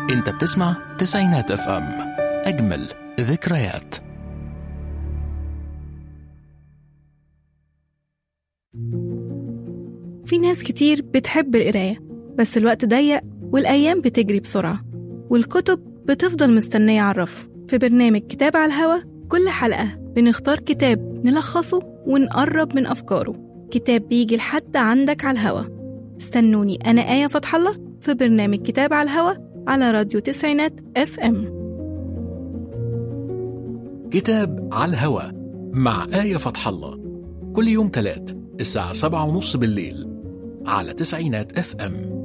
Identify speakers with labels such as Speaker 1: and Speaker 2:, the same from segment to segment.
Speaker 1: انت بتسمع تسعينات اف ام اجمل ذكريات
Speaker 2: في ناس كتير بتحب القراية بس الوقت ضيق والأيام بتجري بسرعة والكتب بتفضل مستنية على الرف في برنامج كتاب على الهوا كل حلقة بنختار كتاب نلخصه ونقرب من أفكاره كتاب بيجي لحد عندك على الهوا استنوني أنا آية فتح الله في برنامج كتاب على الهوا على راديو تسعينات اف ام
Speaker 1: كتاب على الهوا مع آية فتح الله كل يوم تلات الساعة سبعة ونص بالليل على تسعينات اف ام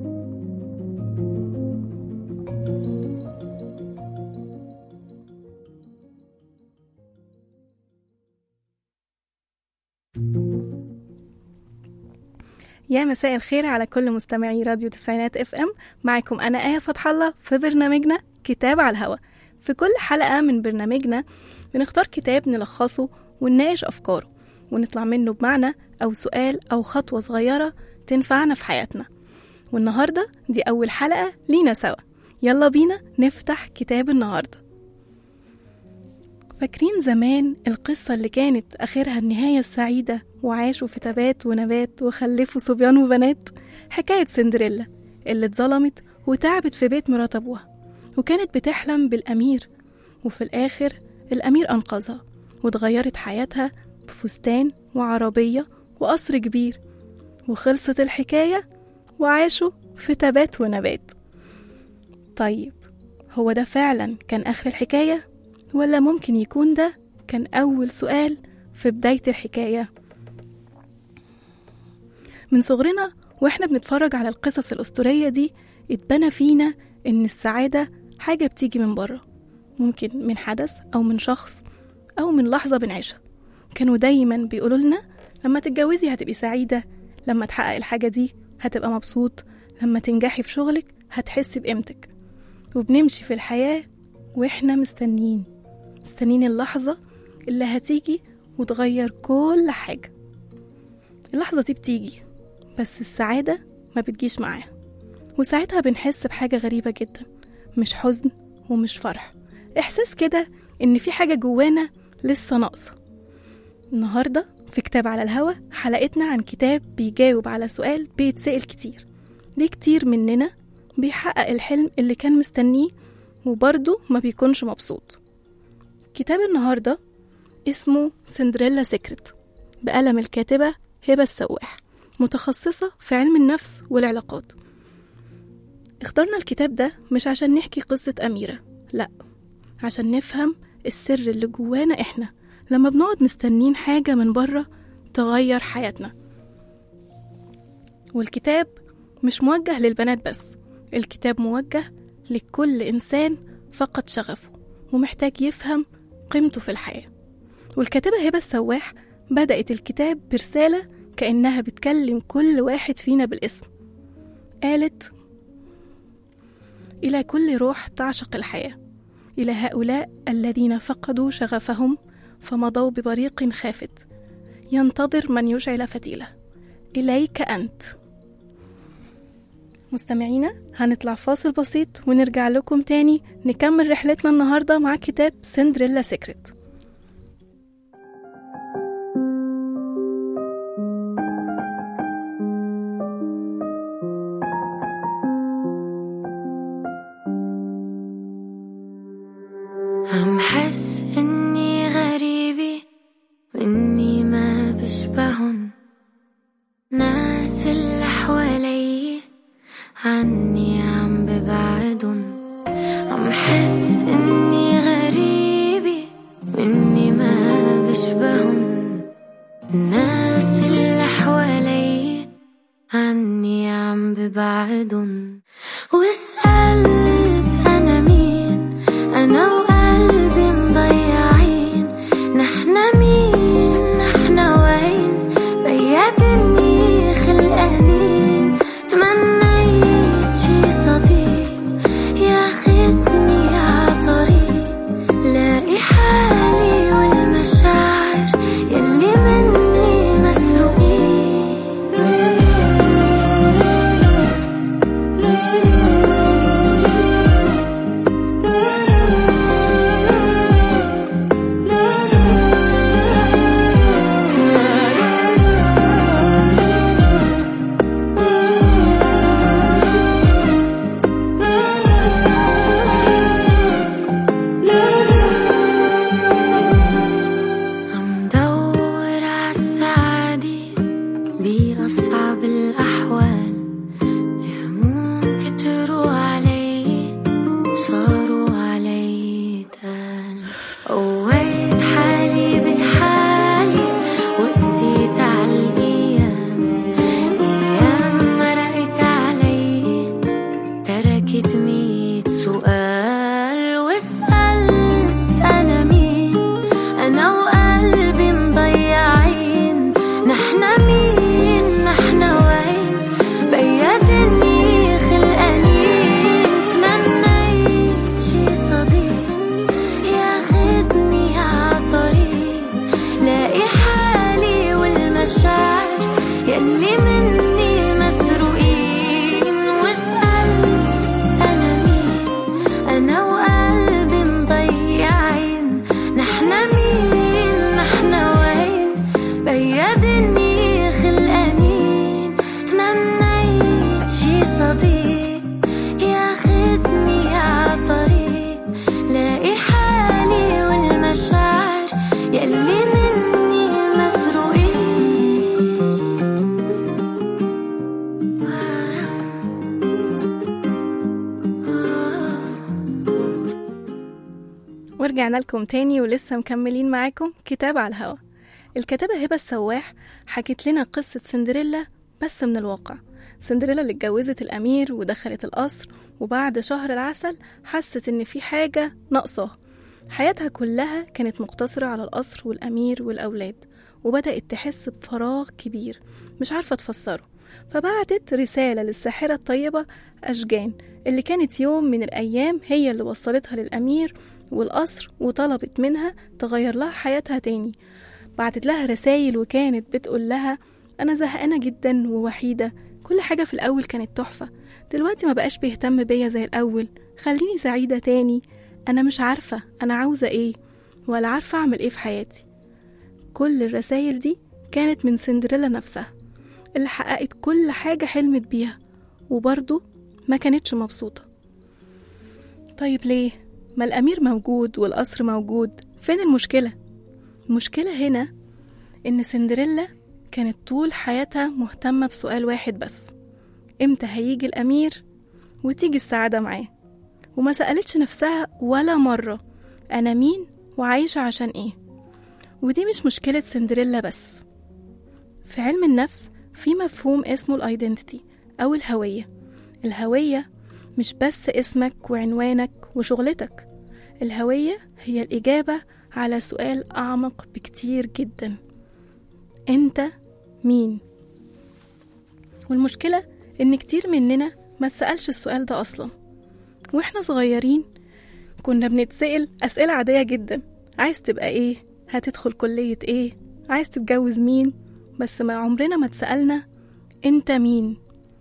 Speaker 2: يا مساء الخير على كل مستمعي راديو تسعينات اف ام معاكم انا ايه فتح الله في برنامجنا كتاب على الهوا في كل حلقه من برنامجنا بنختار كتاب نلخصه ونناقش افكاره ونطلع منه بمعنى او سؤال او خطوه صغيره تنفعنا في حياتنا والنهارده دي اول حلقه لينا سوا يلا بينا نفتح كتاب النهارده فاكرين زمان القصة اللي كانت آخرها النهاية السعيدة وعاشوا في تبات ونبات وخلفوا صبيان وبنات حكاية سندريلا اللي اتظلمت وتعبت في بيت مرات أبوها وكانت بتحلم بالأمير وفي الآخر الأمير أنقذها واتغيرت حياتها بفستان وعربية وقصر كبير وخلصت الحكاية وعاشوا في تبات ونبات طيب هو ده فعلا كان آخر الحكاية ولا ممكن يكون ده كان أول سؤال في بداية الحكاية من صغرنا وإحنا بنتفرج على القصص الأسطورية دي اتبنى فينا إن السعادة حاجة بتيجي من بره ممكن من حدث أو من شخص أو من لحظة بنعيشها كانوا دايما بيقولوا لنا لما تتجوزي هتبقي سعيدة لما تحقق الحاجة دي هتبقى مبسوط لما تنجحي في شغلك هتحسي بقيمتك وبنمشي في الحياة وإحنا مستنيين مستنيين اللحظة اللي هتيجي وتغير كل حاجة اللحظة دي بتيجي بس السعادة ما بتجيش معاها وساعتها بنحس بحاجة غريبة جدا مش حزن ومش فرح إحساس كده إن في حاجة جوانا لسه ناقصة النهاردة في كتاب على الهوا حلقتنا عن كتاب بيجاوب على سؤال بيتسأل كتير ليه كتير مننا بيحقق الحلم اللي كان مستنيه وبرضه ما بيكونش مبسوط كتاب النهاردة اسمه سندريلا سيكرت بقلم الكاتبة هبة السواح متخصصة في علم النفس والعلاقات اخترنا الكتاب ده مش عشان نحكي قصة أميرة لأ عشان نفهم السر اللي جوانا إحنا لما بنقعد مستنين حاجة من بره تغير حياتنا والكتاب مش موجه للبنات بس الكتاب موجه لكل إنسان فقد شغفه ومحتاج يفهم قيمته في الحياة والكاتبة هبة السواح بدأت الكتاب برسالة كأنها بتكلم كل واحد فينا بالاسم قالت إلى كل روح تعشق الحياة إلى هؤلاء الذين فقدوا شغفهم فمضوا ببريق خافت ينتظر من يشعل فتيله إليك أنت مستمعينا هنطلع فاصل بسيط ونرجع لكم تاني نكمل رحلتنا النهاردة مع كتاب سندريلا سيكريت
Speaker 3: عم حس اني غريبة واني ما بشبهن ناس اللي حوالي عني عم ببعدن عم حس اني غريبة واني ما بشبهن الناس اللي حوالي عني عم ببعدن وسألت أنا مين أنا وقلبي مضيعين نحنا مين نحنا وين بياتني خلقانين تمنيت شي صديق ياخدني عطريق لاقي حالي والمشاعر يلي مني مسروقين أصعب الأحوال الهموم كتروا علي صاروا علي تقال قويت حالي بحالي وقسيت عالأيام أيام مرقت علي تركت ميت سؤال وسألت أنا مين أنا وقلبي مضيعين نحنا مين نحنا وين بياتني خلقانين تمنيت شي صديق ياخدني عطريق لاقي حالي والمشاعر يلي مني مسروقين واسألت أنا مين أنا وقلبي مضيعين نحنا مين نحنا وين بيدني خلقانين تمنيت شي صديق ياخدني عطريق لاقي حالي والمشاعر يلي مني مسروقين
Speaker 2: ورجعنا لكم تاني ولسه مكملين معاكم كتاب على الهوا الكاتبة هبة السواح حكت لنا قصة سندريلا بس من الواقع سندريلا اللي اتجوزت الأمير ودخلت القصر وبعد شهر العسل حست إن في حاجة ناقصاها حياتها كلها كانت مقتصرة على القصر والأمير والأولاد وبدأت تحس بفراغ كبير مش عارفة تفسره فبعتت رسالة للساحرة الطيبة أشجان اللي كانت يوم من الأيام هي اللي وصلتها للأمير والقصر وطلبت منها تغير لها حياتها تاني بعتت لها رسايل وكانت بتقول لها أنا زهقانة جدا ووحيدة كل حاجة في الأول كانت تحفة دلوقتي ما بقاش بيهتم بيا زي الأول خليني سعيدة تاني أنا مش عارفة أنا عاوزة إيه ولا عارفة أعمل إيه في حياتي كل الرسايل دي كانت من سندريلا نفسها اللي حققت كل حاجة حلمت بيها وبرضه ما كانتش مبسوطة طيب ليه؟ ما الأمير موجود والقصر موجود فين المشكلة؟ المشكلة هنا إن سندريلا كانت طول حياتها مهتمة بسؤال واحد بس إمتى هيجي الأمير وتيجي السعادة معاه وما سألتش نفسها ولا مرة أنا مين وعايشة عشان إيه ودي مش مشكلة سندريلا بس في علم النفس في مفهوم اسمه الايدنتيتي أو الهوية الهوية مش بس اسمك وعنوانك وشغلتك الهوية هي الإجابة على سؤال أعمق بكتير جدا أنت مين؟ والمشكلة إن كتير مننا ما تسألش السؤال ده أصلا وإحنا صغيرين كنا بنتسأل أسئلة عادية جدا عايز تبقى إيه؟ هتدخل كلية إيه؟ عايز تتجوز مين؟ بس ما عمرنا ما اتسألنا أنت مين؟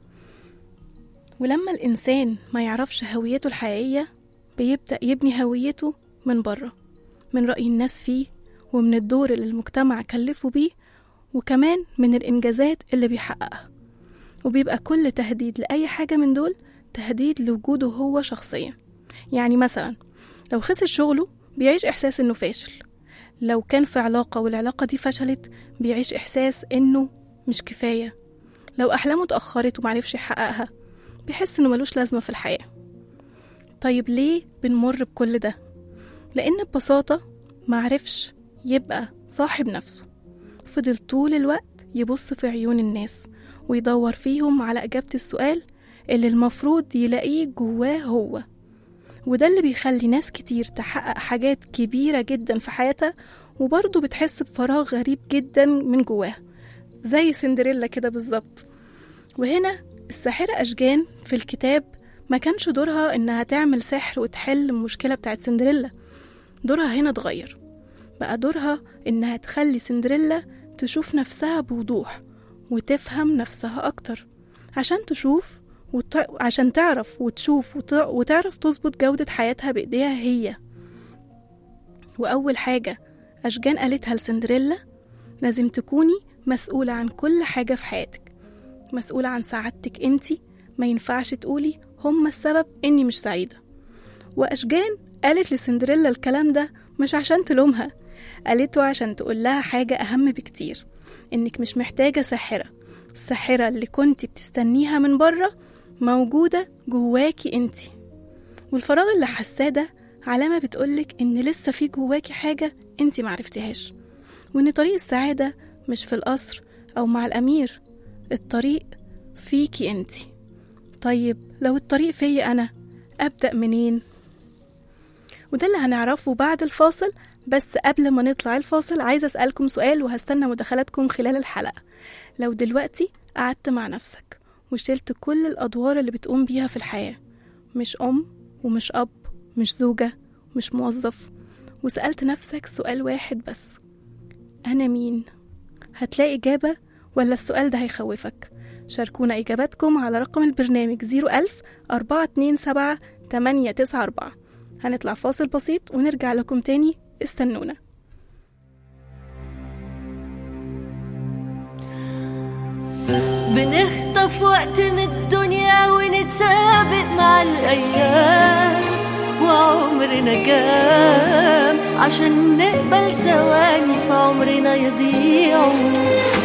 Speaker 2: ولما الإنسان ما يعرفش هويته الحقيقية بيبدأ يبني هويته من بره من رأي الناس فيه ومن الدور اللي المجتمع كلفه بيه وكمان من الإنجازات اللي بيحققها وبيبقى كل تهديد لأي حاجة من دول تهديد لوجوده هو شخصيا يعني مثلا لو خسر شغله بيعيش إحساس إنه فاشل لو كان في علاقة والعلاقة دي فشلت بيعيش إحساس إنه مش كفاية لو أحلامه اتأخرت ومعرفش يحققها بيحس إنه ملوش لازمة في الحياة طيب ليه بنمر بكل ده؟ لأن ببساطة معرفش يبقى صاحب نفسه فضل طول الوقت يبص في عيون الناس ويدور فيهم على إجابة السؤال اللي المفروض يلاقيه جواه هو وده اللي بيخلي ناس كتير تحقق حاجات كبيرة جدا في حياتها وبرضه بتحس بفراغ غريب جدا من جواها زي سندريلا كده بالظبط وهنا الساحرة أشجان في الكتاب ما كانش دورها إنها تعمل سحر وتحل المشكلة بتاعت سندريلا دورها هنا اتغير بقى دورها إنها تخلي سندريلا تشوف نفسها بوضوح وتفهم نفسها أكتر عشان تشوف وت... عشان تعرف وتشوف وت... وتعرف تظبط جودة حياتها بإيديها هي وأول حاجة أشجان قالتها لسندريلا لازم تكوني مسؤولة عن كل حاجة في حياتك مسؤولة عن سعادتك انتي ما ينفعش تقولي هما السبب اني مش سعيدة وأشجان قالت لسندريلا الكلام ده مش عشان تلومها قالته عشان تقول لها حاجة أهم بكتير إنك مش محتاجة ساحرة الساحرة اللي كنت بتستنيها من بره موجودة جواكي انتي والفراغ اللي حاساه ده علامة بتقولك إن لسه في جواكي حاجة انتي معرفتهاش وإن طريق السعادة مش في القصر أو مع الأمير الطريق فيكي انتي طيب لو الطريق فيا أنا أبدأ منين؟ وده اللي هنعرفه بعد الفاصل بس قبل ما نطلع الفاصل عايزة أسألكم سؤال وهستنى مداخلاتكم خلال الحلقة لو دلوقتي قعدت مع نفسك وشلت كل الأدوار اللي بتقوم بيها في الحياة مش أم ومش أب مش زوجة مش موظف وسألت نفسك سؤال واحد بس أنا مين؟ هتلاقي إجابة ولا السؤال ده هيخوفك؟ شاركونا إجاباتكم على رقم البرنامج 01000 427 894 هنطلع فاصل بسيط ونرجع لكم تاني استنونا
Speaker 4: بنخطف وقت من الدنيا ونتسابق مع الأيام وعمرنا كام عشان نقبل ثواني في عمرنا يضيعوا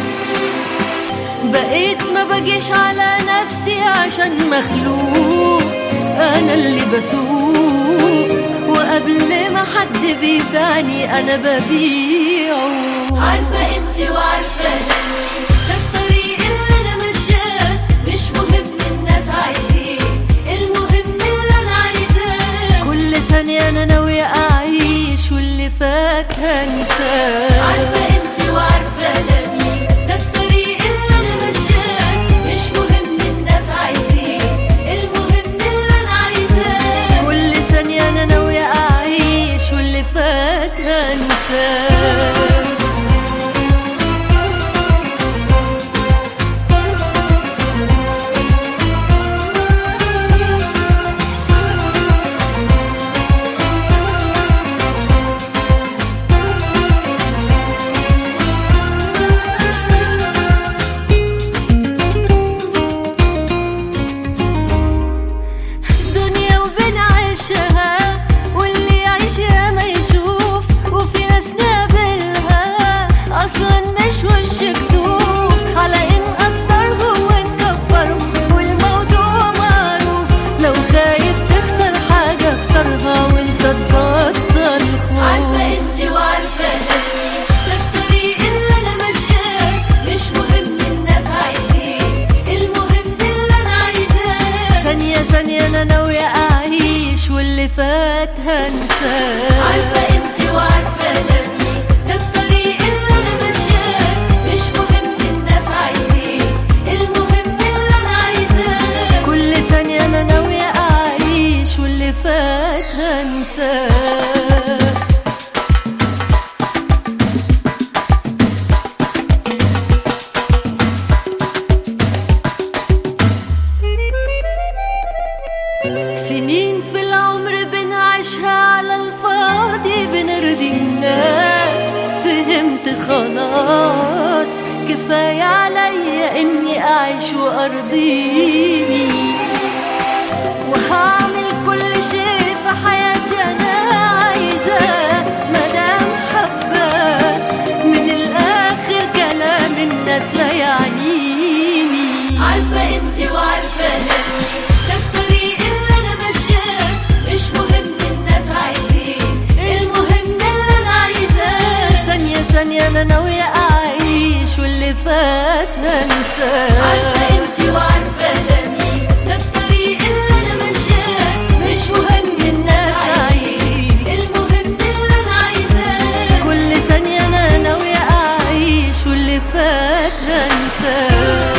Speaker 4: بقيت ما بجيش على نفسي عشان مخلوق أنا اللي بسوق وقبل ما حد بيبيعني أنا ببيعه عارفة انتي وعارفة أني ده الطريق اللي أنا ماشياه مش مهم الناس عايزين المهم اللي أنا عايزاه كل ثانية أنا ناوية أعيش واللي فات هنساه عارفة انتي وعارفة أنا مين ده الطريق اللي أنا ماشياه مش مهم الناس عايزين المهم اللي أنا عايزاه كل ثانية أنا ناوية أعيش واللي فات هنساه دنيا وبنعيشها واللي يعيشها ما يشوف وفي ناس نقابلها اصلا مش وش كسوف على ان نقدرهم ونكبرهم والموضوع معروف لو خايف تخسر حاجة اخسرها وانت تبطل خوف عارفة انتي وعارفة اني ده الطريق اللي انا ماشياه مش مهم الناس عايزين المهم اللي انا عايزاه ثانية ثانية انا ناوية اعيش واللي فات هنساه عارفة انتي وعارفة انا مين ده الطريق اللي انا ماشياه مش مهم الناس عايزين المهم اللي انا عايزاه كل ثانية انا ناوية اعيش واللي فات هنساه سنين في العمر بنعيشها على الفاضي بنرضي الناس فهمت خلاص كفاية عليا اني اعيش وارضيني وهعمل كل شيء في حياتي انا عايزاه مدام حباه من الاخر كلام الناس لا يعنيني عارفة انتي وعارفة اني ده الطريق اللي انا ماشياه مش مهم الناس عايزين المهم اللي انا عايزاه ثانية ثانية انا ناوية اعيش واللي فات هنساه عارفة انتي وعارفة انا مين ده الطريق اللي انا ماشياه مش مهم الناس عايزين المهم اللي انا عايزاه كل ثانية انا ناوية اعيش واللي فات هنساه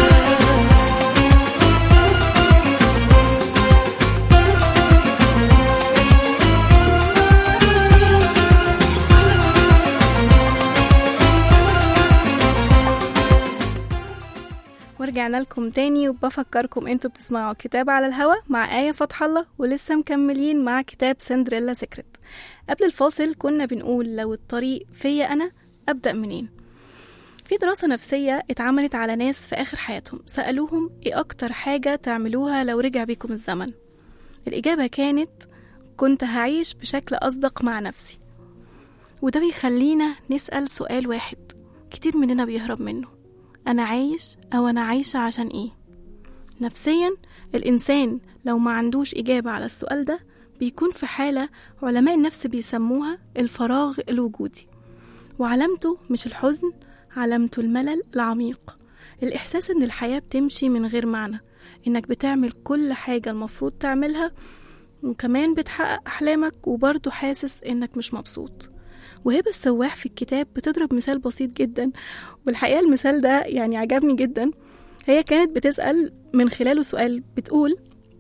Speaker 2: ورجعنا لكم تاني وبفكركم انتوا بتسمعوا كتاب على الهوا مع آية فتح الله ولسه مكملين مع كتاب سندريلا سيكريت قبل الفاصل كنا بنقول لو الطريق فيا أنا أبدأ منين في دراسة نفسية اتعملت على ناس في آخر حياتهم سألوهم ايه أكتر حاجة تعملوها لو رجع بيكم الزمن الإجابة كانت كنت هعيش بشكل أصدق مع نفسي وده بيخلينا نسأل سؤال واحد كتير مننا بيهرب منه أنا عايش أو أنا عايشة عشان إيه نفسيا الإنسان لو ما عندوش إجابة على السؤال ده بيكون في حالة علماء النفس بيسموها الفراغ الوجودي وعلامته مش الحزن علامته الملل العميق الإحساس إن الحياة بتمشي من غير معنى إنك بتعمل كل حاجة المفروض تعملها وكمان بتحقق أحلامك وبرضه حاسس إنك مش مبسوط وهبة السواح في الكتاب بتضرب مثال بسيط جدا والحقيقة المثال ده يعني عجبني جدا هي كانت بتسأل من خلاله سؤال بتقول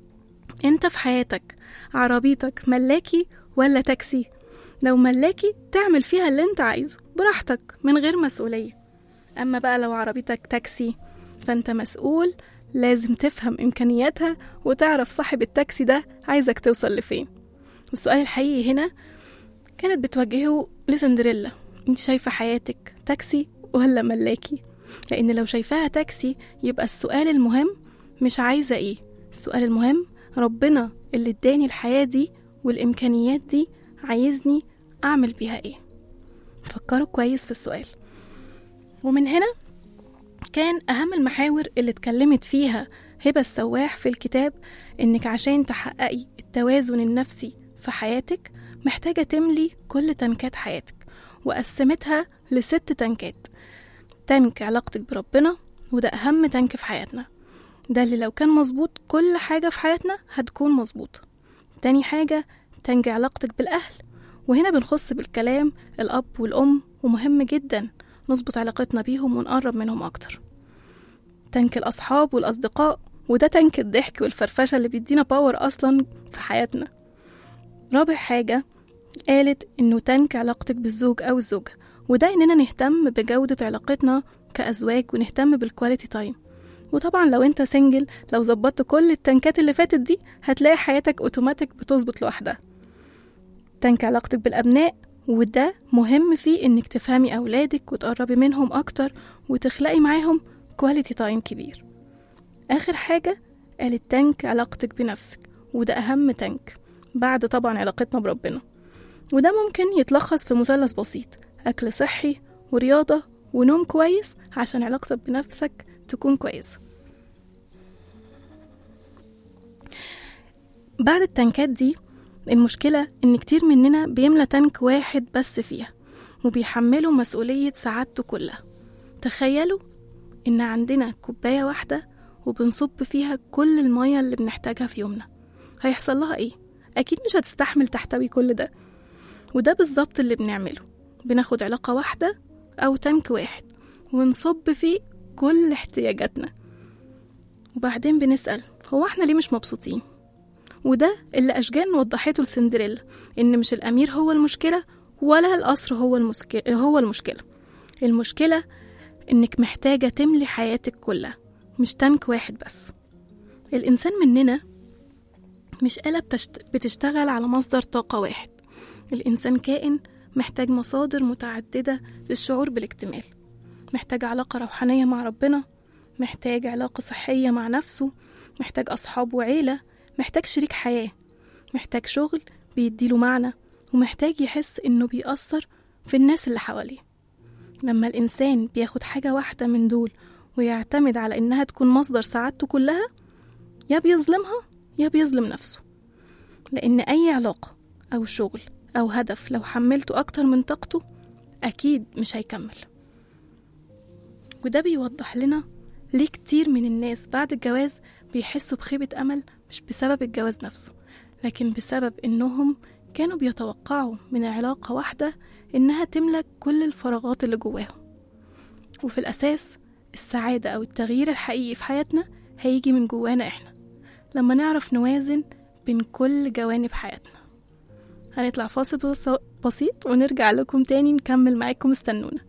Speaker 2: انت في حياتك عربيتك ملاكي ولا تاكسي لو ملاكي تعمل فيها اللي انت عايزه براحتك من غير مسؤولية اما بقى لو عربيتك تاكسي فانت مسؤول لازم تفهم امكانياتها وتعرف صاحب التاكسي ده عايزك توصل لفين والسؤال الحقيقي هنا كانت بتوجهه لسندريلا انت شايفة حياتك تاكسي ولا ملاكي لان لو شايفاها تاكسي يبقى السؤال المهم مش عايزة ايه السؤال المهم ربنا اللي اداني الحياة دي والامكانيات دي عايزني اعمل بيها ايه فكروا كويس في السؤال ومن هنا كان أهم المحاور اللي اتكلمت فيها هبة السواح في الكتاب إنك عشان تحققي التوازن النفسي في حياتك محتاجة تملي كل تنكات حياتك وقسمتها لست تنكات تنك علاقتك بربنا وده أهم تنك في حياتنا ده اللي لو كان مظبوط كل حاجة في حياتنا هتكون مظبوطة تاني حاجة تنك علاقتك بالأهل وهنا بنخص بالكلام الأب والأم ومهم جدا نظبط علاقتنا بيهم ونقرب منهم أكتر تنك الأصحاب والأصدقاء وده تنك الضحك والفرفشة اللي بيدينا باور أصلا في حياتنا رابع حاجة قالت إنه تنك علاقتك بالزوج أو الزوجة وده إننا نهتم بجودة علاقتنا كأزواج ونهتم بالكواليتي تايم وطبعا لو انت سنجل لو ظبطت كل التنكات اللي فاتت دي هتلاقي حياتك اوتوماتيك بتظبط لوحدها تنك علاقتك بالأبناء وده مهم فيه انك تفهمي أولادك وتقربي منهم أكتر وتخلقي معاهم كواليتي تايم كبير آخر حاجة قالت تنك علاقتك بنفسك وده أهم تنك بعد طبعا علاقتنا بربنا وده ممكن يتلخص في مثلث بسيط أكل صحي ورياضة ونوم كويس عشان علاقتك بنفسك تكون كويسة بعد التنكات دي المشكلة إن كتير مننا بيملى تانك واحد بس فيها وبيحمله مسؤولية سعادته كلها تخيلوا إن عندنا كوباية واحدة وبنصب فيها كل المية اللي بنحتاجها في يومنا هيحصل لها إيه؟ أكيد مش هتستحمل تحتوي كل ده وده بالظبط اللي بنعمله بناخد علاقة واحدة أو تانك واحد ونصب فيه كل احتياجاتنا وبعدين بنسأل هو احنا ليه مش مبسوطين وده اللي أشجان وضحته لسندريلا إن مش الأمير هو المشكلة ولا القصر هو المشكلة هو المشكلة المشكلة إنك محتاجة تملي حياتك كلها مش تانك واحد بس الإنسان مننا مش آلة بتشت... بتشتغل على مصدر طاقة واحد الإنسان كائن محتاج مصادر متعددة للشعور بالاكتمال محتاج علاقة روحانية مع ربنا محتاج علاقة صحية مع نفسه محتاج أصحاب وعيلة محتاج شريك حياة محتاج شغل بيديله معنى ومحتاج يحس إنه بيأثر في الناس اللي حواليه لما الإنسان بياخد حاجة واحدة من دول ويعتمد على إنها تكون مصدر سعادته كلها يا بيظلمها يا بيظلم نفسه لأن أي علاقة أو شغل أو هدف لو حملته أكتر من طاقته أكيد مش هيكمل وده بيوضح لنا ليه كتير من الناس بعد الجواز بيحسوا بخيبة أمل مش بسبب الجواز نفسه لكن بسبب إنهم كانوا بيتوقعوا من علاقة واحدة إنها تملك كل الفراغات اللي جواهم وفي الأساس السعادة أو التغيير الحقيقي في حياتنا هيجي من جوانا إحنا لما نعرف نوازن بين كل جوانب حياتنا هنطلع فاصل بس- بسيط ونرجع لكم تاني نكمل معاكم استنونا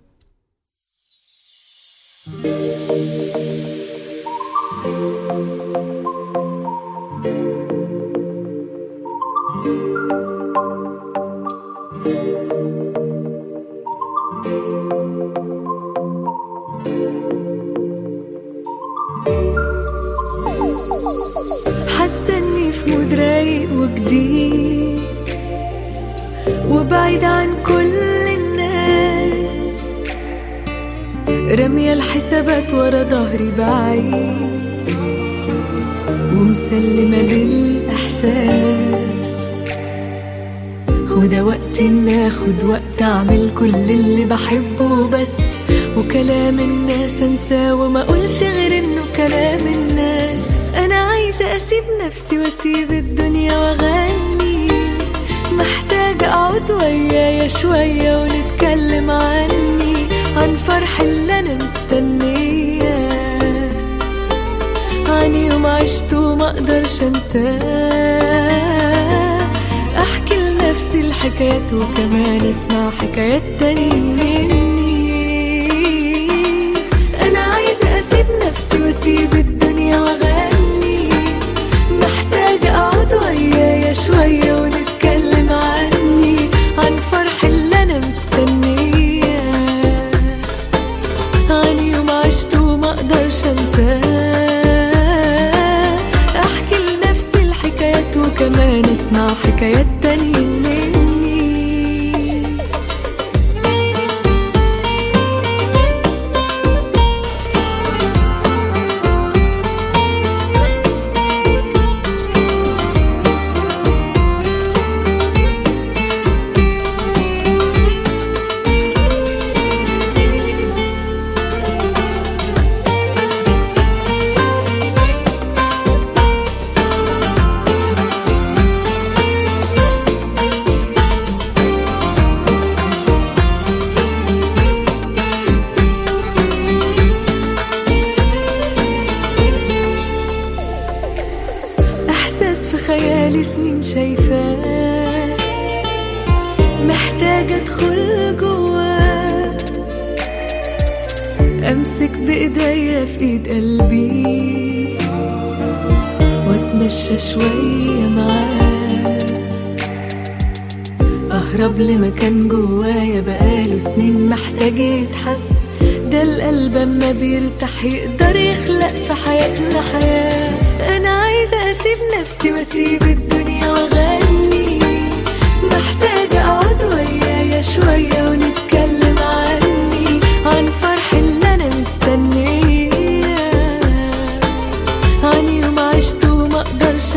Speaker 4: حاسه اني في مود رايق وجديد وبعيد عن كل الناس رامية الحسابات ورا ظهري بعيد ومسلمة للإحساس وده وقت إن آخد وقت أعمل كل اللي بحبه بس وكلام الناس أنساه وما أقولش غير إنه كلام الناس أنا عايزة أسيب نفسي وأسيب الدنيا وأغني محتاجة أقعد ويايا شوية ونتكلم عني عن فرح اللي أنا مستنياه عن يوم عشته ما اقدرش انساه احكي لنفسي الحكايات وكمان اسمع حكايات تاني مني انا عايزه اسيب نفسي واسيب الدنيا واغني محتاجه اقعد ويايا شويه ونتكلم عني عن فرح اللي انا مستنياه عن يوم عشته ما اقدرش انساه احكي لنفسي الحكايات وكمان اسمع حكايات تانية مني احساس في خيالي سنين شايفاه محتاجة ادخل جواه امسك بايديا في ايد قلبي واتمشى شوية معاه اهرب لمكان جوايا بقاله سنين محتاج يتحس ده القلب اما بيرتاح يقدر يخلق في حياتنا حياة انا عايزة اسيب نفسي واسيب الدنيا واغني محتاجة اقعد ويايا شوية ونتكلم عني عن فرح اللي انا مستنياه عن يوم عشته وما اقدرش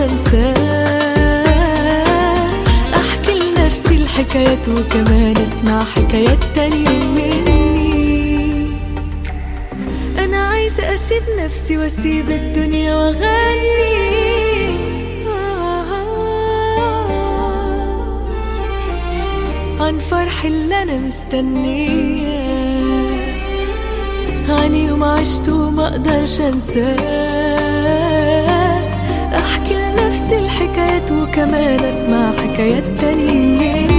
Speaker 4: انساه احكي لنفسي الحكايات وكمان اسمع حكايات تانية مني انا عايزة اسيب نفسي واسيب الدنيا واغني عن فرح اللي انا مستنياه عن يوم عشته وما اقدرش انساه احكي لنفسي الحكايات وكمان اسمع حكايات تانية مني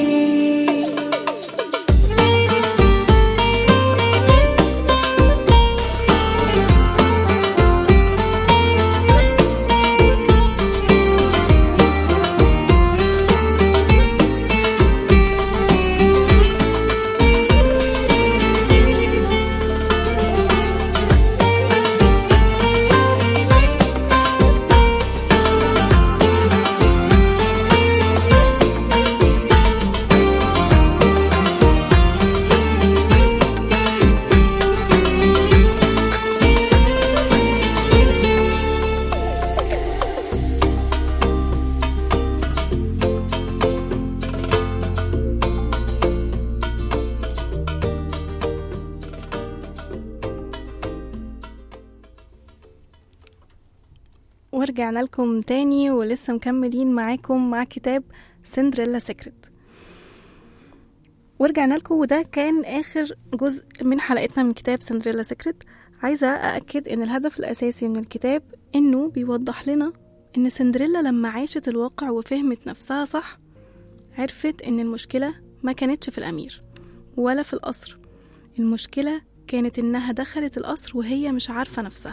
Speaker 2: ورجعنا لكم تاني ولسه مكملين معاكم مع كتاب سندريلا سيكريت ورجعنا لكم وده كان آخر جزء من حلقتنا من كتاب سندريلا سيكريت عايزة أأكد إن الهدف الأساسي من الكتاب إنه بيوضح لنا إن سندريلا لما عاشت الواقع وفهمت نفسها صح عرفت إن المشكلة ما كانتش في الأمير ولا في القصر المشكلة كانت إنها دخلت القصر وهي مش عارفة نفسها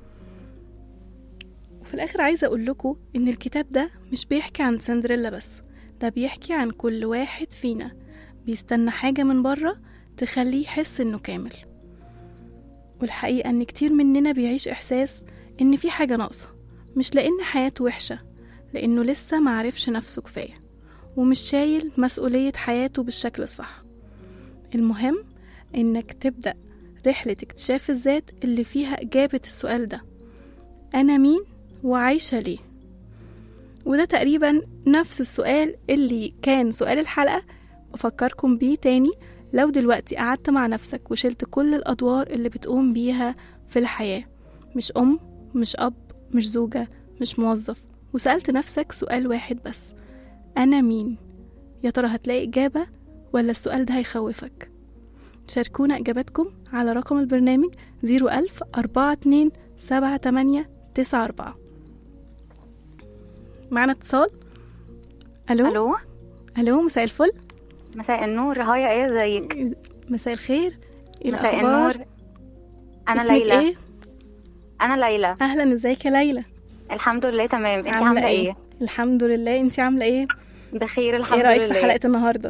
Speaker 2: وفي الآخر عايزة أقول لكم إن الكتاب ده مش بيحكي عن سندريلا بس ده بيحكي عن كل واحد فينا بيستنى حاجة من بره تخليه يحس إنه كامل والحقيقة إن كتير مننا بيعيش إحساس إن في حاجة ناقصة مش لأن حياته وحشة لأنه لسه معرفش نفسه كفاية ومش شايل مسؤولية حياته بالشكل الصح المهم إنك تبدأ رحلة اكتشاف الذات اللي فيها إجابة السؤال ده أنا مين وعايشة ليه وده تقريبا نفس السؤال اللي كان سؤال الحلقة بفكركم بيه تاني لو دلوقتي قعدت مع نفسك وشلت كل الأدوار اللي بتقوم بيها في الحياة مش أم مش أب مش زوجة مش موظف وسألت نفسك سؤال واحد بس أنا مين؟ يا ترى هتلاقي إجابة ولا السؤال ده هيخوفك؟ شاركونا إجاباتكم على رقم البرنامج 01000 42 78 94 معنا اتصال ألو
Speaker 5: الو
Speaker 2: ألو مساء الفل
Speaker 5: مساء النور هاي ايه ازيك
Speaker 2: مساء الخير إيه
Speaker 5: مساء
Speaker 2: الأخبار؟
Speaker 5: النور انا
Speaker 2: اسمك
Speaker 5: ليلى
Speaker 2: إيه؟
Speaker 5: انا ليلى
Speaker 2: أهلا ازيك يا ليلى
Speaker 5: الحمد لله تمام انت عامله ايه
Speaker 2: الحمد لله انت عاملة ايه؟
Speaker 5: بخير الحمد
Speaker 2: ايه رأيك
Speaker 5: لله
Speaker 2: في حلقة النهاردة؟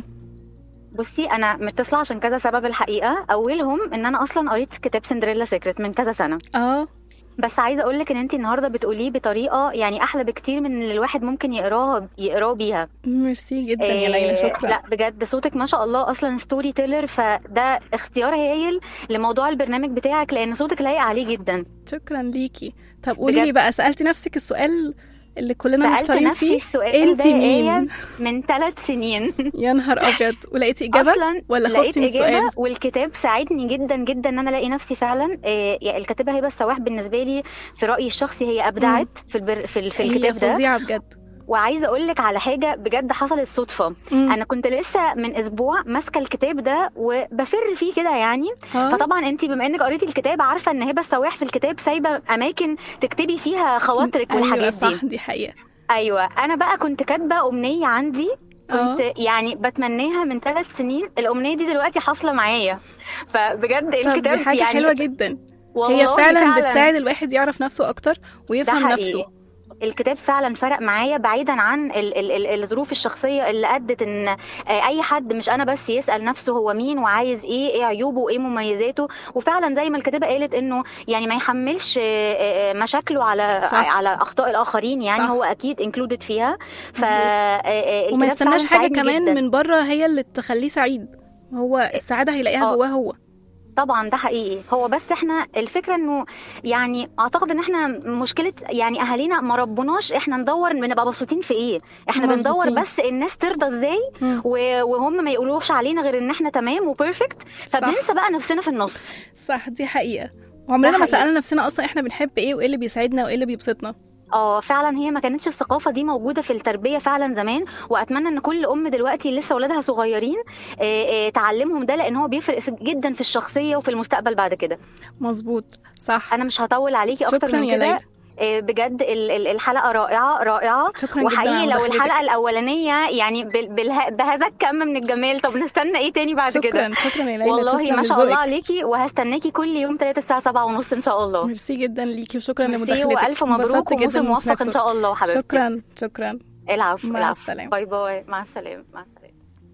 Speaker 5: بصي انا متصله عشان كذا سبب الحقيقه اولهم ان انا اصلا قريت كتاب سندريلا سيكريت من كذا سنه
Speaker 2: اه
Speaker 5: بس عايزه اقول لك ان انت النهارده بتقوليه بطريقه يعني احلى بكتير من اللي الواحد ممكن يقراها يقراه بيها
Speaker 2: ميرسي جدا يا ليلى
Speaker 5: إيه،
Speaker 2: شكرا
Speaker 5: لا بجد صوتك ما شاء الله اصلا ستوري تيلر فده اختيار هايل لموضوع البرنامج بتاعك لان صوتك لايق عليه جدا
Speaker 2: شكرا ليكي طب قولي لي
Speaker 5: بجد.
Speaker 2: بقى سألتي نفسك السؤال اللي كلنا
Speaker 5: سالت
Speaker 2: محتارين
Speaker 5: نفسي
Speaker 2: فيه
Speaker 5: السؤال
Speaker 2: انت
Speaker 5: ده
Speaker 2: مين؟
Speaker 5: آية من ثلاث سنين
Speaker 2: يا نهار ابيض ولقيتي اجابه
Speaker 5: اصلا
Speaker 2: ولا
Speaker 5: لقيت
Speaker 2: خفتي من
Speaker 5: اجابه
Speaker 2: السؤال
Speaker 5: والكتاب ساعدني جدا جدا ان انا الاقي نفسي فعلا آه، يعني الكاتبه هبه السواح بالنسبه لي في رايي الشخصي هي ابدعت في البر في, ال- في
Speaker 2: هي
Speaker 5: الكتاب ده
Speaker 2: فظيعه بجد
Speaker 5: وعايزه اقول لك على حاجه بجد حصلت صدفه
Speaker 2: مم.
Speaker 5: انا كنت لسه من اسبوع ماسكه الكتاب ده وبفر فيه كده يعني
Speaker 2: ها؟
Speaker 5: فطبعا انت بما انك قريتي الكتاب عارفه ان هبه السواح في الكتاب سايبه اماكن تكتبي فيها خواطرك
Speaker 2: ايوه
Speaker 5: والحاجات
Speaker 2: صح
Speaker 5: دي
Speaker 2: دي حقيقه
Speaker 5: ايوه انا بقى كنت كاتبه امنيه عندي
Speaker 2: اه
Speaker 5: كنت يعني بتمناها من ثلاث سنين الامنيه دي دلوقتي حاصله معايا فبجد
Speaker 2: طب
Speaker 5: الكتاب
Speaker 2: دي حاجه
Speaker 5: يعني
Speaker 2: حلوه جدا
Speaker 5: والله
Speaker 2: هي فعلا, بتساعد الواحد يعرف نفسه اكتر
Speaker 5: ده
Speaker 2: ويفهم
Speaker 5: حقيقي.
Speaker 2: نفسه
Speaker 5: الكتاب فعلا فرق معايا بعيدا عن ال ال ال الظروف الشخصيه اللي ادت ان آه، اي حد مش انا بس يسال نفسه هو مين وعايز ايه ايه عيوبه وايه مميزاته وفعلا زي ما الكاتبه قالت انه يعني ما يحملش آه، آه، مشاكله على
Speaker 2: صح.
Speaker 5: على اخطاء الاخرين يعني
Speaker 2: صح.
Speaker 5: هو اكيد انكلودد فيها ف
Speaker 2: مظبوط.
Speaker 5: آه، آه،
Speaker 2: وما
Speaker 5: الكتاب
Speaker 2: يستناش
Speaker 5: فعلاً
Speaker 2: حاجه
Speaker 5: ساعدني
Speaker 2: كمان
Speaker 5: جداً.
Speaker 2: من بره هي اللي تخليه سعيد هو السعاده هيلاقيها
Speaker 5: آه.
Speaker 2: جواه هو
Speaker 5: طبعا ده حقيقي هو بس احنا الفكره انه يعني اعتقد ان احنا مشكله يعني اهالينا ما ربوناش احنا ندور بنبقى مبسوطين في ايه احنا بندور
Speaker 2: مظبوطين.
Speaker 5: بس الناس ترضى ازاي
Speaker 2: مم.
Speaker 5: و- وهم ما يقولوش علينا غير ان احنا تمام وبيرفكت فبننسى بقى نفسنا في النص
Speaker 2: صح دي حقيقه وعمرنا ما
Speaker 5: حقيقي.
Speaker 2: سالنا نفسنا اصلا احنا بنحب ايه وايه اللي بيسعدنا وايه اللي بيبسطنا
Speaker 5: اه فعلا هي ما كانتش الثقافه دي موجوده في التربيه فعلا زمان واتمنى ان كل ام دلوقتي لسه اولادها صغيرين آه، آه، تعلمهم ده لان هو بيفرق في- جدا في الشخصيه وفي المستقبل بعد كده
Speaker 2: مظبوط صح
Speaker 5: انا مش هطول عليكي اكتر
Speaker 2: شكراً
Speaker 5: من
Speaker 2: يا
Speaker 5: كده
Speaker 2: ليلى.
Speaker 5: آه، بجد ال- ال- الحلقه رائعه رائعه
Speaker 2: شكرا جدا
Speaker 5: وحقيقي
Speaker 2: على
Speaker 5: لو
Speaker 2: مداخلتك.
Speaker 5: الحلقه الاولانيه يعني بال- بالها- بهذا الكم من الجمال طب نستنى ايه تاني بعد
Speaker 2: شكرا
Speaker 5: كده
Speaker 2: شكرا يا ليلى
Speaker 5: والله
Speaker 2: تسلم
Speaker 5: ما شاء الله
Speaker 2: لذوقك.
Speaker 5: عليكي وهستناكي كل يوم 3 الساعه 7 ونص ان شاء الله
Speaker 2: ميرسي جدا ليكي وشكرا
Speaker 5: ميرسي
Speaker 2: لمداخلتك
Speaker 5: والف مبروك
Speaker 2: انبسطت جدا
Speaker 5: وموسم
Speaker 2: من
Speaker 5: موفق
Speaker 2: سماع
Speaker 5: ان شاء الله
Speaker 2: صوتك.
Speaker 5: حبيبتي
Speaker 2: شكرا شكرا
Speaker 5: العفو
Speaker 2: مع
Speaker 5: العفو
Speaker 2: السلامة.
Speaker 5: باي باي مع السلامه مع السلامه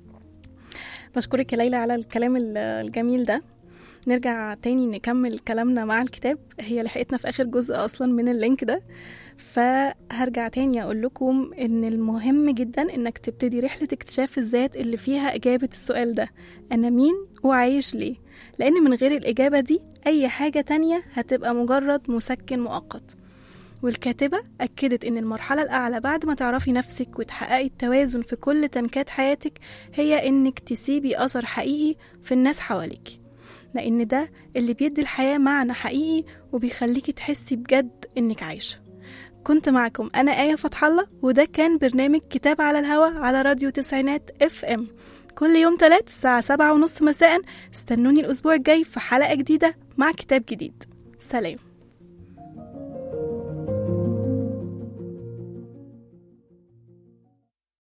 Speaker 2: بشكرك يا ليلى على الكلام ال- الجميل ده نرجع تاني نكمل كلامنا مع الكتاب هي لحقتنا في آخر جزء أصلا من اللينك ده فهرجع تاني أقول لكم إن المهم جدا إنك تبتدي رحلة اكتشاف الذات اللي فيها إجابة السؤال ده أنا مين وعايش ليه لأن من غير الإجابة دي أي حاجة تانية هتبقى مجرد مسكن مؤقت والكاتبة أكدت إن المرحلة الأعلى بعد ما تعرفي نفسك وتحققي التوازن في كل تنكات حياتك هي إنك تسيبي أثر حقيقي في الناس حواليك لأن ده اللي بيدي الحياة معنى حقيقي وبيخليكي تحسي بجد إنك عايشة كنت معكم أنا آية فتح الله وده كان برنامج كتاب على الهوا على راديو تسعينات اف ام كل يوم تلات الساعة سبعة ونص مساء استنوني الأسبوع الجاي في حلقة جديدة مع كتاب جديد سلام